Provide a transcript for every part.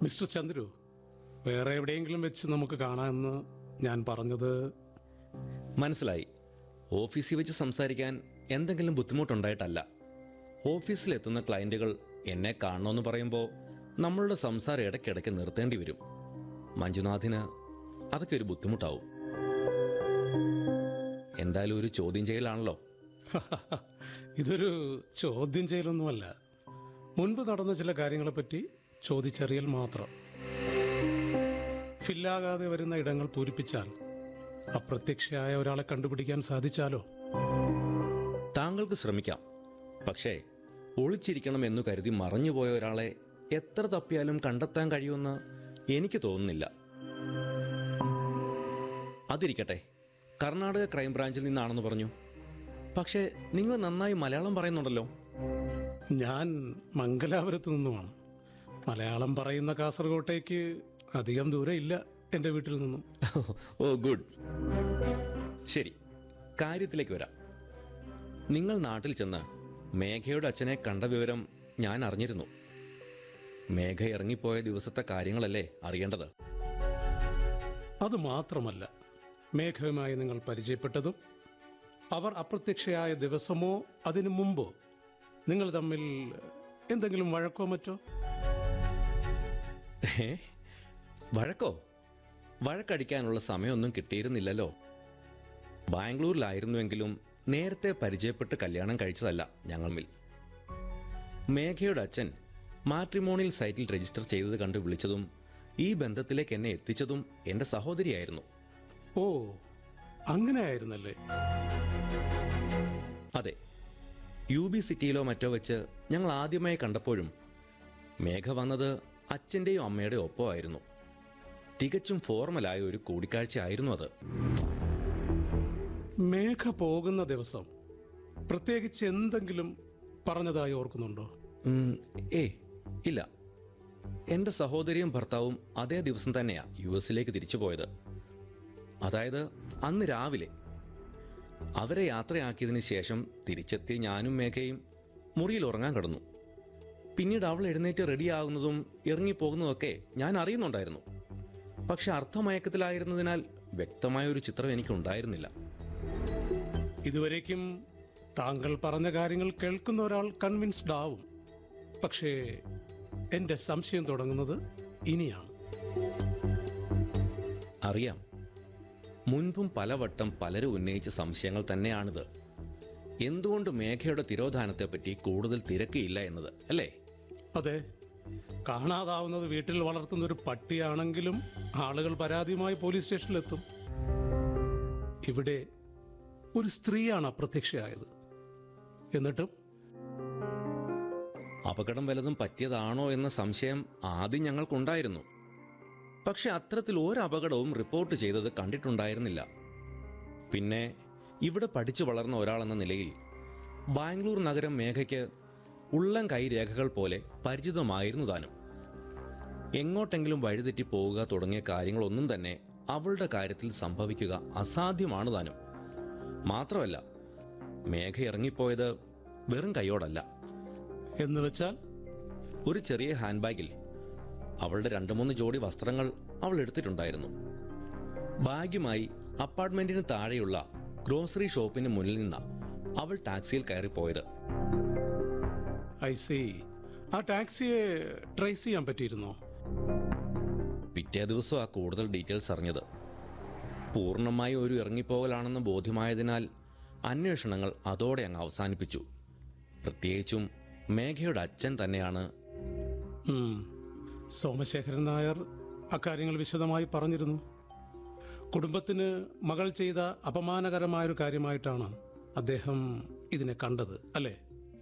Mister Chandru വേറെ എവിടെയെങ്കിലും വെച്ച് നമുക്ക് കാണാമെന്ന് ഞാൻ പറഞ്ഞത് മനസ്സിലായി ഓഫീസിൽ വെച്ച് സംസാരിക്കാൻ എന്തെങ്കിലും ബുദ്ധിമുട്ടുണ്ടായിട്ടല്ല ഓഫീസിലെത്തുന്ന ക്ലയൻറ്റുകൾ എന്നെ കാണണമെന്ന് പറയുമ്പോൾ നമ്മളുടെ സംസാരം ഇടയ്ക്കിടയ്ക്ക് നിർത്തേണ്ടി വരും മഞ്ജുനാഥിന് അതൊക്കെ ഒരു ബുദ്ധിമുട്ടാവും എന്തായാലും ഒരു ചോദ്യം ചെയ്യലാണല്ലോ ഇതൊരു ചോദ്യം ചെയ്യലൊന്നുമല്ല മുൻപ് നടന്ന ചില കാര്യങ്ങളെപ്പറ്റി ചോദിച്ചറിയൽ മാത്രം ഫില്ലാകാതെ വരുന്ന ഇടങ്ങൾ പൂരിപ്പിച്ചാൽ അപ്രത്യക്ഷയായ ഒരാളെ കണ്ടുപിടിക്കാൻ സാധിച്ചാലോ താങ്കൾക്ക് ശ്രമിക്കാം പക്ഷേ ഒളിച്ചിരിക്കണം എന്നു കരുതി മറഞ്ഞുപോയ ഒരാളെ എത്ര തപ്പിയാലും കണ്ടെത്താൻ കഴിയുമെന്ന് എനിക്ക് തോന്നുന്നില്ല അതിരിക്കട്ടെ കർണാടക ക്രൈംബ്രാഞ്ചിൽ നിന്നാണെന്ന് പറഞ്ഞു പക്ഷേ നിങ്ങൾ നന്നായി മലയാളം പറയുന്നുണ്ടല്ലോ ഞാൻ മംഗലാപുരത്ത് നിന്നുമാണ് മലയാളം പറയുന്ന കാസർഗോട്ടേക്ക് അധികം ദൂരം ഇല്ല എൻ്റെ വീട്ടിൽ നിന്നും ഓ ഗുഡ് ശരി കാര്യത്തിലേക്ക് വരാം നിങ്ങൾ നാട്ടിൽ ചെന്ന് മേഘയുടെ അച്ഛനെ കണ്ട വിവരം ഞാൻ അറിഞ്ഞിരുന്നു മേഘ ഇറങ്ങിപ്പോയ ദിവസത്തെ കാര്യങ്ങളല്ലേ അറിയേണ്ടത് അത് മാത്രമല്ല മേഘവുമായി നിങ്ങൾ പരിചയപ്പെട്ടതും അവർ അപ്രത്യക്ഷയായ ദിവസമോ അതിനു മുമ്പോ നിങ്ങൾ തമ്മിൽ എന്തെങ്കിലും വഴക്കോ മറ്റോ ഏ? വഴക്കോ വഴക്കടിക്കാനുള്ള സമയമൊന്നും കിട്ടിയിരുന്നില്ലല്ലോ ബാംഗ്ലൂരിലായിരുന്നുവെങ്കിലും നേരത്തെ പരിചയപ്പെട്ട് കല്യാണം കഴിച്ചതല്ല ഞങ്ങൾ മിൽ മേഘയുടെ അച്ഛൻ മാട്രിമോണിയൽ സൈറ്റിൽ രജിസ്റ്റർ ചെയ്തത് കണ്ട് വിളിച്ചതും ഈ ബന്ധത്തിലേക്ക് എന്നെ എത്തിച്ചതും എൻ്റെ സഹോദരിയായിരുന്നു ഓ അങ്ങനെയായിരുന്നല്ലേ അതെ യു ബി സിറ്റിയിലോ മറ്റോ വെച്ച് ഞങ്ങൾ ആദ്യമായി കണ്ടപ്പോഴും മേഘ വന്നത് അച്ഛൻ്റെയും അമ്മയുടെയും ഒപ്പമായിരുന്നു തികച്ചും ഫോർമലായ ഒരു കൂടിക്കാഴ്ച ആയിരുന്നു അത് മേഘ പോകുന്ന ദിവസം പ്രത്യേകിച്ച് എന്തെങ്കിലും പറഞ്ഞതായി ഓർക്കുന്നുണ്ടോ ഉം, ഏ ഇല്ല എൻ്റെ സഹോദരിയും ഭർത്താവും അതേ ദിവസം തന്നെയാ യു എസിലേക്ക് തിരിച്ചു പോയത് അതായത് അന്ന് രാവിലെ അവരെ യാത്രയാക്കിയതിന് ശേഷം തിരിച്ചെത്തി ഞാനും മേഘയും മുറിയിൽ ഉറങ്ങാൻ കിടന്നു പിന്നീട് അവൾ എഴുന്നേറ്റ് റെഡിയാകുന്നതും ഇറങ്ങിപ്പോകുന്നതൊക്കെ ഞാൻ അറിയുന്നുണ്ടായിരുന്നു പക്ഷെ അർത്ഥമയക്കത്തിലായിരുന്നതിനാൽ വ്യക്തമായ ഒരു ചിത്രം എനിക്കുണ്ടായിരുന്നില്ല ഇതുവരേക്കും താങ്കൾ പറഞ്ഞ കാര്യങ്ങൾ കേൾക്കുന്ന ഒരാൾ കൺവിൻസ്ഡ് ആവും പക്ഷേ എൻ്റെ സംശയം തുടങ്ങുന്നത് ഇനിയാണ് അറിയാം മുൻപും പലവട്ടം പലരും ഉന്നയിച്ച സംശയങ്ങൾ തന്നെയാണിത് എന്തുകൊണ്ട് മേഘയുടെ തിരോധാനത്തെപ്പറ്റി കൂടുതൽ തിരക്കിയില്ല എന്നത് അല്ലേ അതെ കാണാതാവുന്നത് വീട്ടിൽ വളർത്തുന്ന ഒരു പട്ടിയാണെങ്കിലും ആളുകൾ പരാതിയുമായി പോലീസ് സ്റ്റേഷനിലെത്തും ഇവിടെ ഒരു സ്ത്രീയാണ് അപ്രത്യക്ഷയായത് എന്നിട്ടും അപകടം വല്ലതും പറ്റിയതാണോ എന്ന സംശയം ആദ്യം ഞങ്ങൾക്കുണ്ടായിരുന്നു പക്ഷെ അത്തരത്തിൽ ഒരു അപകടവും റിപ്പോർട്ട് ചെയ്തത് കണ്ടിട്ടുണ്ടായിരുന്നില്ല പിന്നെ ഇവിടെ പഠിച്ചു വളർന്ന ഒരാളെന്ന നിലയിൽ ബാംഗ്ലൂർ നഗരം മേഘയ്ക്ക് ഉള്ളം കൈരേഖകൾ പോലെ പരിചിതമായിരുന്നു താനും എങ്ങോട്ടെങ്കിലും വഴിതെറ്റി പോവുക തുടങ്ങിയ കാര്യങ്ങളൊന്നും തന്നെ അവളുടെ കാര്യത്തിൽ സംഭവിക്കുക അസാധ്യമാണ് താനും മാത്രമല്ല മേഘ ഇറങ്ങിപ്പോയത് വെറും കൈയോടല്ല എന്ന് വെച്ചാൽ ഒരു ചെറിയ ഹാൻഡ് ബാഗിൽ അവളുടെ രണ്ട് മൂന്ന് ജോഡി വസ്ത്രങ്ങൾ അവൾ എടുത്തിട്ടുണ്ടായിരുന്നു ബാഗുമായി അപ്പാർട്ട്മെന്റിന് താഴെയുള്ള ഗ്രോസറി ഷോപ്പിന് മുന്നിൽ നിന്ന അവൾ ടാക്സിയിൽ കയറിപ്പോയത് ഐ സി ആ ടാക്സിയെ ട്രേസ് ചെയ്യാൻ പറ്റിയിരുന്നോ പിറ്റേ ദിവസം ആ കൂടുതൽ ഡീറ്റെയിൽസ് അറിഞ്ഞത് പൂർണ്ണമായി ഒരു ഇറങ്ങിപ്പോകലാണെന്ന് ബോധ്യമായതിനാൽ അന്വേഷണങ്ങൾ അതോടെ അങ്ങ് അവസാനിപ്പിച്ചു പ്രത്യേകിച്ചും മേഘയുടെ അച്ഛൻ തന്നെയാണ് ഉം. സോമശേഖരൻ നായർ അക്കാര്യങ്ങൾ വിശദമായി പറഞ്ഞിരുന്നു കുടുംബത്തിന് മകൾ ചെയ്ത അപമാനകരമായൊരു കാര്യമായിട്ടാണ് അദ്ദേഹം ഇതിനെ കണ്ടത് അല്ലേ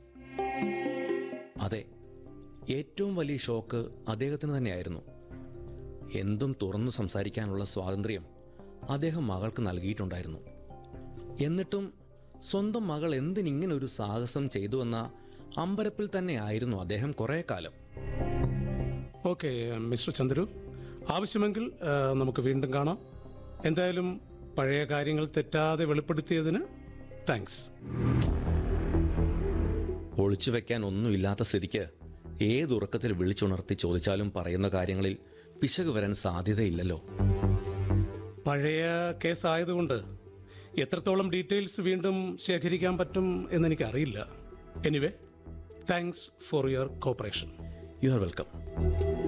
അതെ ഏറ്റവും വലിയ ഷോക്ക് അദ്ദേഹത്തിന് തന്നെയായിരുന്നു എന്തും തുറന്നു സംസാരിക്കാനുള്ള സ്വാതന്ത്ര്യം അദ്ദേഹം മകൾക്ക് നൽകിയിട്ടുണ്ടായിരുന്നു എന്നിട്ടും സ്വന്തം മകൾ എന്തിനിങ്ങനെ ഒരു സാഹസം ചെയ്തുവെന്ന അമ്പരപ്പിൽ തന്നെയായിരുന്നു അദ്ദേഹം കുറേ കാലം ഓക്കെ മിസ്റ്റർ ചന്ദ്രു ആവശ്യമെങ്കിൽ ആ, നമുക്ക് വീണ്ടും കാണാം എന്തായാലും പഴയ കാര്യങ്ങൾ തെറ്റാതെ വെളിപ്പെടുത്തിയതിന് താങ്ക്സ് ഒളിച്ചു വെക്കാൻ ഒന്നുമില്ലാത്ത സ്ഥിതിക്ക് ഏതുറക്കത്തിൽ വിളിച്ചുണർത്തി ചോദിച്ചാലും പറയുന്ന കാര്യങ്ങളിൽ പിശക് വരാൻ സാധ്യതയില്ലല്ലോ പഴയ കേസായതുകൊണ്ട് എത്രത്തോളം ഡീറ്റെയിൽസ് വീണ്ടും ശേഖരിക്കാൻ പറ്റും എന്നെനിക്കറിയില്ല anyway thanks for your cooperation you are welcome